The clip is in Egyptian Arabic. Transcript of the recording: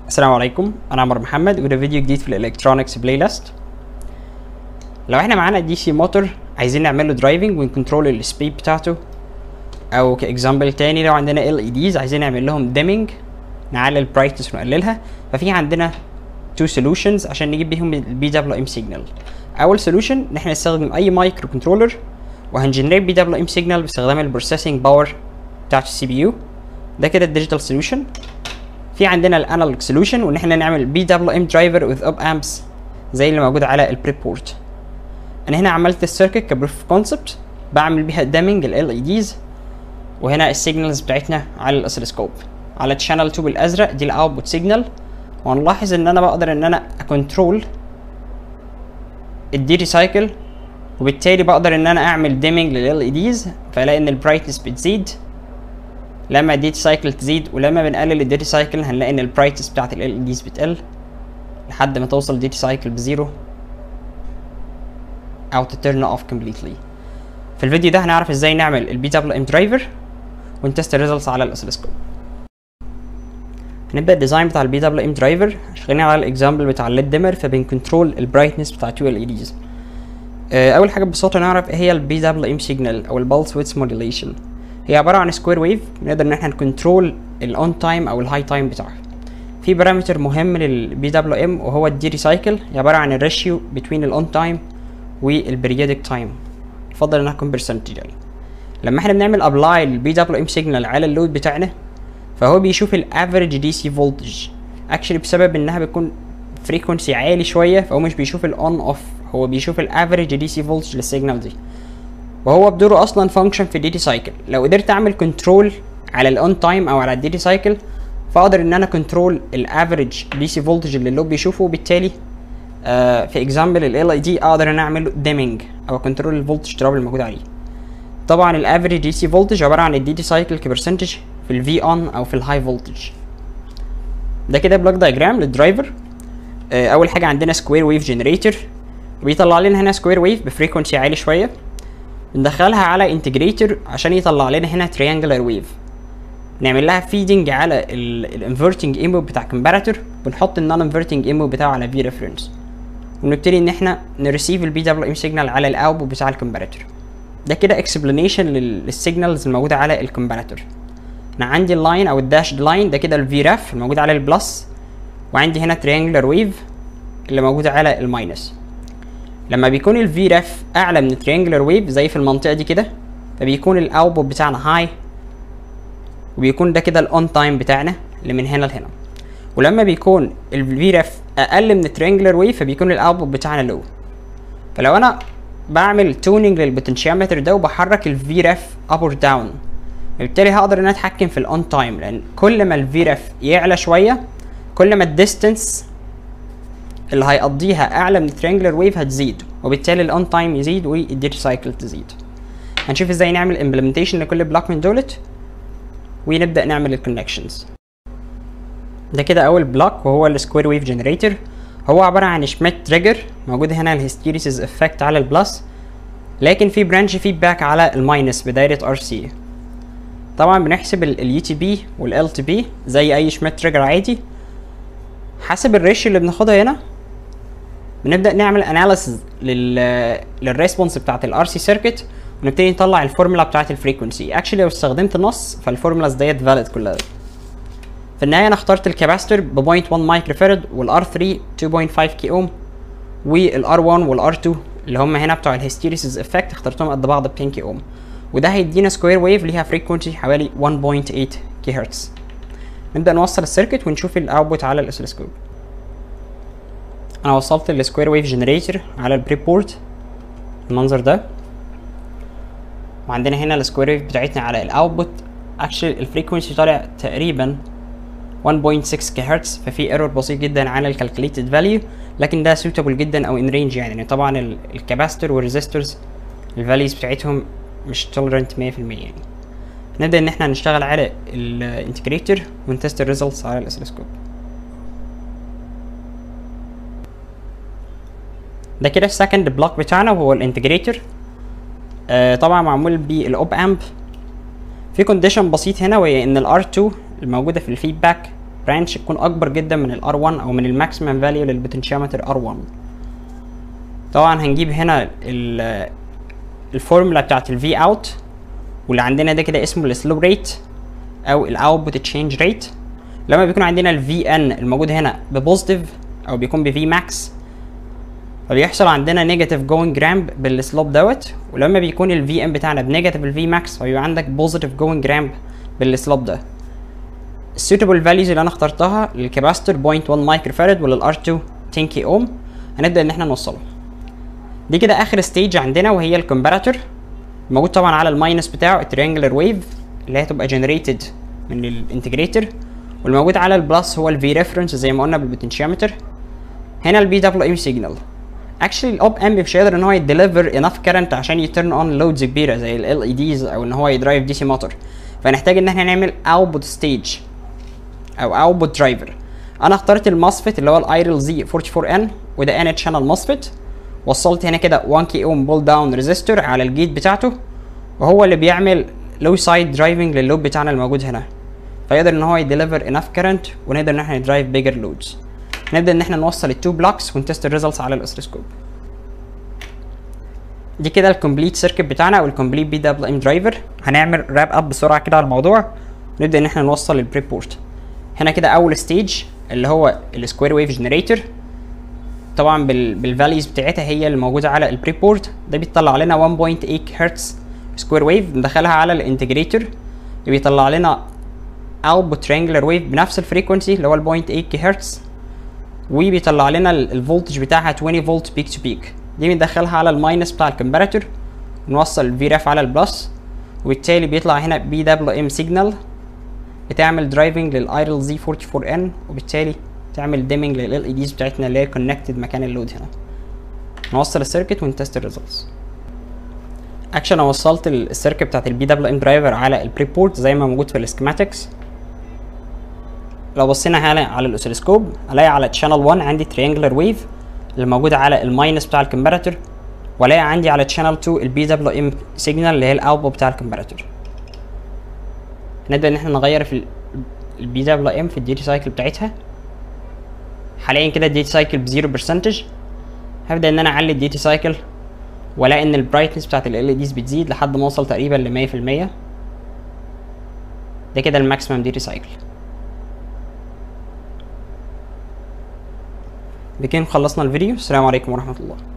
السلام عليكم انا عمر محمد وده فيديو جديد في الالكترونكس بلاي ليست لو احنا معانا دي سي موتور عايزين نعمل له درايفنج ونكنترول السبيد بتاعته او كاكزامبل تاني لو عندنا ال اي ديز عايزين نعمل لهم ديمينج نعلي البرايتنس ونقللها ففي عندنا تو سولوشنز عشان نجيب بيهم البي دبليو ام سيجنال اول سولوشن ان احنا نستخدم اي مايكرو كنترولر وهنجنريت بي دبليو ام سيجنال باستخدام البروسيسنج باور بتاعت السي بي يو ده كده الديجيتال سولوشن في عندنا الانالوج سولوشن وان احنا نعمل بي دبليو ام درايفر وذ اب امبس زي اللي موجود على البريب بورت انا هنا عملت السيركت كبروف كونسبت بعمل بيها دامينج ال اي ديز وهنا السيجنالز بتاعتنا على الاسلسكوب على الشانل 2 بالازرق دي الاوتبوت سيجنال وهنلاحظ ان انا بقدر ان انا اكونترول الديتي سايكل وبالتالي بقدر ان انا اعمل ديمينج لل اي ديز فالاقي ان البرايتنس بتزيد لما الديتي سايكل تزيد ولما بنقلل الديتي سايكل هنلاقي ان البرايتنس بتاعت ال اي ديز بتقل لحد ما توصل الديتي سايكل بزيرو او تترن اوف كومبليتلي في الفيديو ده هنعرف ازاي نعمل البي دبليو ام درايفر ونتست الريزلتس على الاسلسكوب هنبدا الديزاين بتاع البي دبليو ام درايفر شغالين على الاكزامبل بتاع الليد ديمر فبنكنترول البرايتنس بتاع 2 ال اي ديز اول حاجه ببساطه نعرف ايه هي البي دبليو ام سيجنال او البلس ويدث موديليشن هي عباره عن سكوير ويف نقدر ان احنا نكنترول الاون تايم او الهاي تايم بتاعها في بارامتر مهم للبي دبليو ام وهو الديري سايكل هي عباره عن الريشيو بين الاون تايم والبريودك تايم يفضل انها تكون برسنتجال لما احنا بنعمل ابلاي للبي دبليو ام سيجنال على اللود بتاعنا فهو بيشوف الافريج دي سي فولتج اكشلي بسبب انها بتكون فريكونسي عالي شويه فهو مش بيشوف الاون اوف هو بيشوف الافريج دي سي فولتج للسيجنال دي وهو بدوره اصلا فانكشن في الديتي سايكل لو قدرت اعمل كنترول على الاون تايم او على الديتي سايكل فاقدر ان انا كنترول الافريج دي سي فولتج اللي اللوب بيشوفه وبالتالي آه في اكزامبل ال اي دي اقدر ان انا اعمل ديمينج او كنترول الفولتج دروب الموجود عليه طبعا الافريج دي سي فولتج عباره عن الديتي سايكل كبرسنتج في الفي اون او في الهاي فولتج ده كده بلوك دايجرام للدرايفر آه اول حاجه عندنا سكوير ويف جنريتور بيطلع لنا هنا سكوير ويف بفريكونسي عالي شويه بندخلها على انتجريتور عشان يطلع لنا هنا تريانجلر ويف نعمل لها فيدنج على الانفرتنج انبوت بتاع كومباراتور بنحط النون انفرتنج انبوت بتاعه على في ريفرنس ونبتدي ان احنا نريسيف البي دبليو ام سيجنال على الاوتبوت بتاع الكومباراتور ده كده اكسبلانيشن للسيجنالز الموجوده على الكومباراتور انا عندي اللاين او الداشد لاين ده كده الفي رف الموجود على البلس وعندي هنا تريانجلر ويف اللي موجوده على الماينس لما بيكون الفي رف اعلى من التريانجلر ويف زي في المنطقه دي كده فبيكون الاوتبوت بتاعنا هاي وبيكون ده كده الاون تايم بتاعنا اللي من هنا لهنا ولما بيكون الفي رف اقل من التريانجلر ويف فبيكون الاوتبوت بتاعنا لو فلو انا بعمل تونينج للبوتنشيومتر ده وبحرك الفي رف اب اور داون بالتالي هقدر ان انا اتحكم في الاون تايم لان كل ما الفي رف يعلى شويه كل ما الديستنس اللي هيقضيها اعلى من التريانجلر ويف هتزيد وبالتالي الاون تايم يزيد والديتا سايكل تزيد هنشوف ازاي نعمل امبلمنتيشن لكل بلوك من دولت ونبدا نعمل الكونكشنز ده كده اول بلوك وهو السكوير ويف جنريتور هو عباره عن شميت تريجر موجود هنا الهيستيريسيس افكت على البلس لكن في برانش فيدباك على الماينس بدايره ار سي طبعا بنحسب اليو تي بي والال تي بي زي اي شميت تريجر عادي حسب الريشيو اللي بناخدها هنا بنبدا نعمل اناليسز لل للريسبونس بتاعت الار سي سيركت ونبتدي نطلع الفورمولا بتاعت الفريكونسي اكشلي لو استخدمت نص فالفورمولاز ديت فاليد كلها في النهايه انا اخترت الكاباستور ب 0.1 مايكرو فارد والار 3 2.5 كي اوم والار 1 والار 2 اللي هم هنا بتوع الهيستيريسيس افكت اخترتهم قد بعض ب 10 كي اوم وده هيدينا سكوير ويف ليها فريكونسي حوالي 1.8 كي هرتز نبدا نوصل السيركت ونشوف الاوتبوت على الاسلسكوب انا وصلت السكوير ويف جنريتور على البريب بورت المنظر ده وعندنا هنا السكوير ويف بتاعتنا على الاوتبوت اكشلي الفريكونسي طالع تقريبا 1.6 كهرتز ففي ايرور بسيط جدا على الكالكوليتد فاليو لكن ده سوتابل جدا او ان رينج يعني, يعني طبعا الكاباستور والريزيستورز الفاليوز بتاعتهم مش تولرنت 100% يعني نبدا ان احنا نشتغل على الانتجريتور ونتست الريزلتس على الاسلسكوب ده كده السكند بلوك بتاعنا وهو الانتجريتور آه طبعا معمول بالاوب امب في كونديشن بسيط هنا وهي ان الار 2 الموجوده في الفيدباك برانش تكون اكبر جدا من الار 1 او من الماكسيمم فاليو للبوتنشيومتر ار 1 طبعا هنجيب هنا ال- الفورمولا بتاعت الفي اوت واللي عندنا ده كده اسمه السلو ريت او الاوتبوت تشينج ريت لما بيكون عندنا الفي ان الموجود هنا ببوزيتيف او بيكون بفي ماكس فبيحصل عندنا نيجاتيف جوينج رامب بالسلوب دوت ولما بيكون الفي ام بتاعنا بنيجاتيف الفي ماكس فبيبقى عندك بوزيتيف جوينج رامب بالسلوب ده السوتابل فاليوز اللي انا اخترتها للكاباستور 0.1 مايكرو فاراد وللار 2 10 كي اوم هنبدا ان احنا نوصلهم دي كده اخر ستيج عندنا وهي الكومباراتور موجود طبعا على الماينس بتاعه التريانجلر ويف اللي هي هتبقى جنريتد من الانتجريتور والموجود على البلس هو الفي ريفرنس زي ما قلنا بالبوتنشيومتر هنا البي دبليو ام سيجنال اكشلي الاوب ام مش هيقدر ان هو يديليفر انف كارنت عشان يترن اون لودز كبيره زي ال اي ديز او ان هو يدرايف دي سي موتور فنحتاج ان احنا نعمل اوتبوت ستيج او اوتبوت درايفر انا اخترت الماسفت اللي هو الايرل زي 44 ان وده ان شانل ماسفت وصلت هنا كده 1 كي اوم بول داون ريزيستور على الجيت بتاعته وهو اللي بيعمل لو سايد درايفنج لللود بتاعنا الموجود هنا فيقدر ان هو يديليفر انف كارنت ونقدر ان احنا ندرايف بيجر لودز نبدا ان احنا نوصل التو بلوكس ونتست الريزلتس على الاوسلوسكوب دي كده الكومبليت سيركت بتاعنا او الكومبليت بي دبليو ام درايفر هنعمل راب اب بسرعه كده على الموضوع ونبدا ان احنا نوصل البري بورت هنا كده اول ستيج اللي هو السكوير ويف جنريتور طبعا بال بالفاليوز بتاعتها هي اللي موجوده على البري بورت ده بيطلع لنا 1.8 هرتز سكوير ويف ندخلها على الانتجريتور بيطلع لنا اوتبوت ترينجلر ويف بنفس الفريكونسي اللي هو 0.8 هرتز وبيطلع لنا الفولتج بتاعها 20 فولت بيك تو بيك دي بندخلها على الماينس بتاع الكمباراتور ونوصل الفي راف على البلس وبالتالي بيطلع هنا بي دبليو ام سيجنال بتعمل درايفنج للايرل زي 44 ان وبالتالي تعمل ديمنج لل اي ديز بتاعتنا اللي هي كونكتد مكان اللود هنا نوصل السيركت ونتست الريزلتس اكشن انا وصلت السيركت بتاعت البي دبليو ام درايفر على البري بورت زي ما موجود في السكيماتكس لو بصينا هنا على الاوسيلوسكوب الاقي على تشانل 1 عندي تريانجلر ويف اللي موجوده على الماينس بتاع الكمباراتور والاقي عندي على تشانل 2 البي دبليو ام سيجنال اللي هي الاوتبوت بتاع الكمباراتور نبدا ان احنا نغير في البي دبليو ام في الديوتي سايكل بتاعتها حاليا كده الديوتي سايكل بزيرو برسنتج هبدا ان انا اعلي الديوتي سايكل والاقي ان البرايتنس بتاعت ال ال ديز بتزيد لحد ما اوصل تقريبا ل 100% ده كده الماكسيمم ديوتي سايكل بكده خلصنا الفيديو السلام عليكم ورحمه الله